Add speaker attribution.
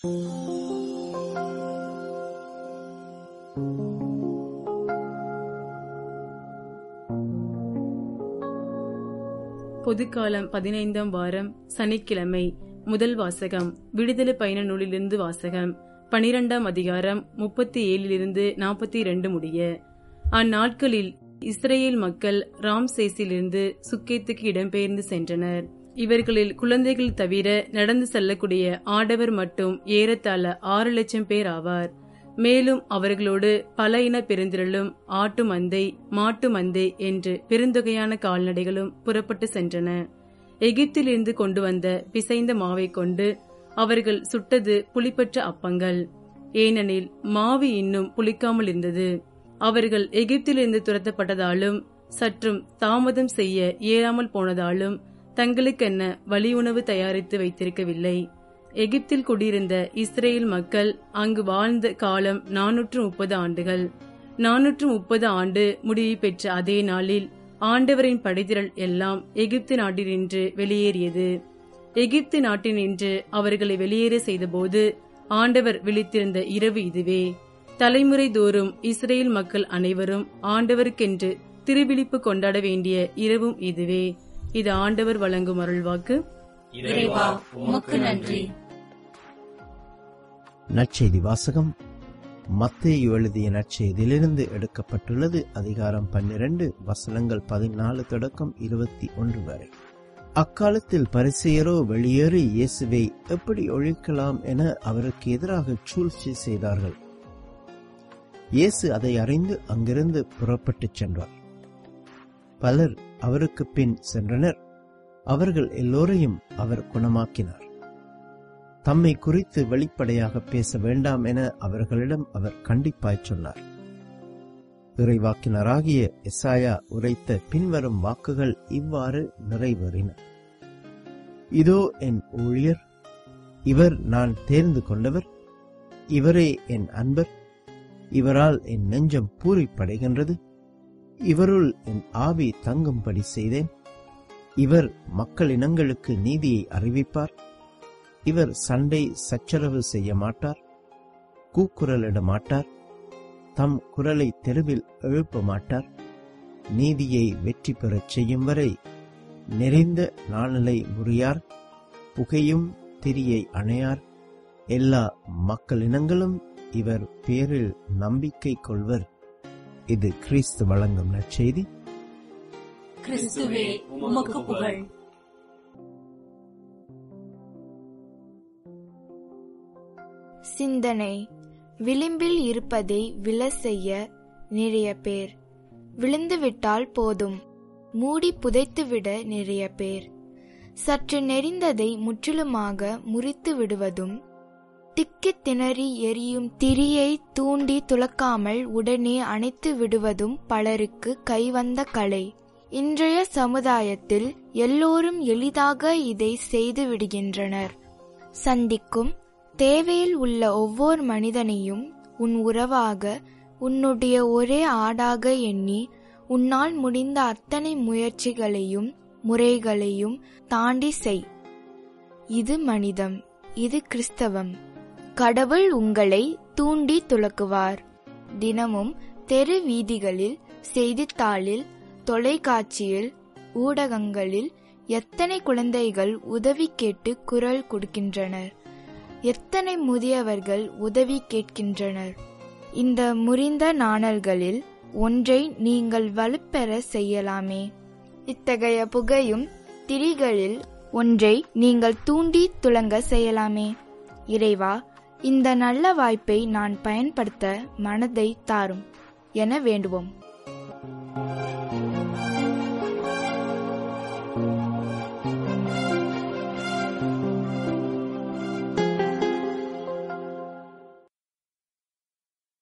Speaker 1: பொதுக்காலம் பதினைந்தாம் வாரம் சனிக்கிழமை முதல் வாசகம் விடுதலை பயண நூலிலிருந்து வாசகம் பனிரெண்டாம் அதிகாரம் முப்பத்தி ஏழிலிருந்து நாற்பத்தி இரண்டு முடிய அந்நாட்களில் இஸ்ரேல் மக்கள் ராம்சேஸிலிருந்து சுக்கேத்துக்கு இடம்பெயர்ந்து சென்றனர் இவர்களில் குழந்தைகள் தவிர நடந்து செல்லக்கூடிய ஆடவர் மட்டும் ஏறத்தாழ ஆறு லட்சம் பேர் ஆவார் மேலும் அவர்களோடு பல இன பெருந்திரளும் ஆட்டு மந்தை மாட்டு மந்தை என்று பெருந்தொகையான கால்நடைகளும் புறப்பட்டு சென்றன எகிப்திலிருந்து கொண்டு வந்த பிசைந்த மாவை கொண்டு அவர்கள் சுட்டது புளிப்பற்ற அப்பங்கள் ஏனெனில் மாவு இன்னும் புளிக்காமல் இருந்தது அவர்கள் எகிப்திலிருந்து துரத்தப்பட்டதாலும் சற்றும் தாமதம் செய்ய இயலாமல் போனதாலும் தங்களுக்கென்ன வழி உணவு தயாரித்து வைத்திருக்கவில்லை எகிப்தில் குடியிருந்த இஸ்ரேல் மக்கள் அங்கு வாழ்ந்த காலம் நானூற்று முப்பது ஆண்டுகள் நானூற்று முப்பது ஆண்டு முடிவு பெற்ற அதே நாளில் ஆண்டவரின் படைதிரள் எல்லாம் எகிப்து நாட்டினின்று வெளியேறியது எகிப்து நாட்டினின்று அவர்களை வெளியேற செய்தபோது ஆண்டவர் விழித்திருந்த இரவு இதுவே தலைமுறை தோறும் இஸ்ரேல் மக்கள் அனைவரும் ஆண்டவருக்கென்று திருவிழிப்பு கொண்டாட வேண்டிய இரவும் இதுவே இது ஆண்டவர் வழங்கும் அருள்வாக்கு
Speaker 2: இறைவா உமக்கு நன்றி
Speaker 3: நற்செய்தி வாசகம் மத்தேயு எழுதிய நற்செய்தியிலிருந்து எடுக்கப்பட்டுள்ளது அதிகாரம் பன்னிரண்டு வசனங்கள் பதினாலு தொடக்கம் இருபத்தி ஒன்று வரை அக்காலத்தில் பரிசெயரோ வெளியேறி இயேசுவை எப்படி ஒழிக்கலாம் என அவருக்கு எதிராக சூழ்ச்சி செய்தார்கள் இயேசு அதை அறிந்து அங்கிருந்து புறப்பட்டுச் சென்றார் பலர் அவருக்கு பின் சென்றனர் அவர்கள் எல்லோரையும் அவர் குணமாக்கினார் தம்மை குறித்து வெளிப்படையாக பேச வேண்டாம் என அவர்களிடம் அவர் கண்டிப்பாய் சொன்னார் இறைவாக்கினராகிய எசாயா உரைத்த பின்வரும் வாக்குகள் இவ்வாறு நிறைவேறின இதோ என் ஊழியர் இவர் நான் தேர்ந்து கொண்டவர் இவரே என் அன்பர் இவரால் என் நெஞ்சம் பூரிப்படைகின்றது இவருள் என் ஆவி தங்கும்படி செய்தேன் இவர் மக்கள் இனங்களுக்கு நீதியை அறிவிப்பார் இவர் சண்டை சச்சரவு செய்ய மாட்டார் கூக்குரலிட மாட்டார் தம் குரலை தெருவில் எழுப்ப மாட்டார் நீதியை வெற்றி பெறச் செய்யும் வரை நிறைந்த நாணலை முறியார் புகையும் திரியை அணையார் எல்லா மக்களினங்களும் இவர் பேரில் நம்பிக்கை கொள்வர் இது கிறிஸ்து வழங்கும் நற்செய்தி
Speaker 2: கிறிஸ்துவே உமக்கு புகழ்
Speaker 4: சிந்தனை விளிம்பில் இருப்பதை விழ செய்ய நிறைய பேர் விழுந்துவிட்டால் போதும் மூடி புதைத்துவிட நிறைய பேர் சற்று நெறிந்ததை முற்றிலுமாக முறித்து விடுவதும் திக்கித் திணறி எரியும் திரியை தூண்டி துளக்காமல் உடனே அணைத்து விடுவதும் பலருக்கு கைவந்த கலை இன்றைய சமுதாயத்தில் எல்லோரும் எளிதாக இதை செய்து விடுகின்றனர் சந்திக்கும் தேவையில் உள்ள ஒவ்வொரு மனிதனையும் உன் உறவாக உன்னுடைய ஒரே ஆடாக எண்ணி உன்னால் முடிந்த அத்தனை முயற்சிகளையும் முறைகளையும் தாண்டி செய் இது மனிதம் இது கிறிஸ்தவம் கடவுள் உங்களை தூண்டி துலக்குவார் தினமும் தெரு வீதிகளில் செய்தித்தாளில் தொலைக்காட்சியில் ஊடகங்களில் எத்தனை குழந்தைகள் உதவி கேட்டு குரல் கொடுக்கின்றனர் எத்தனை முதியவர்கள் உதவி கேட்கின்றனர் இந்த முறிந்த நாணல்களில் ஒன்றை நீங்கள் வலுப்பெற செய்யலாமே இத்தகைய புகையும் திரிகளில் ஒன்றை நீங்கள் தூண்டி துலங்க செய்யலாமே இறைவா இந்த நல்ல வாய்ப்பை நான் பயன்படுத்த மனதை தாரும் என வேண்டுவோம்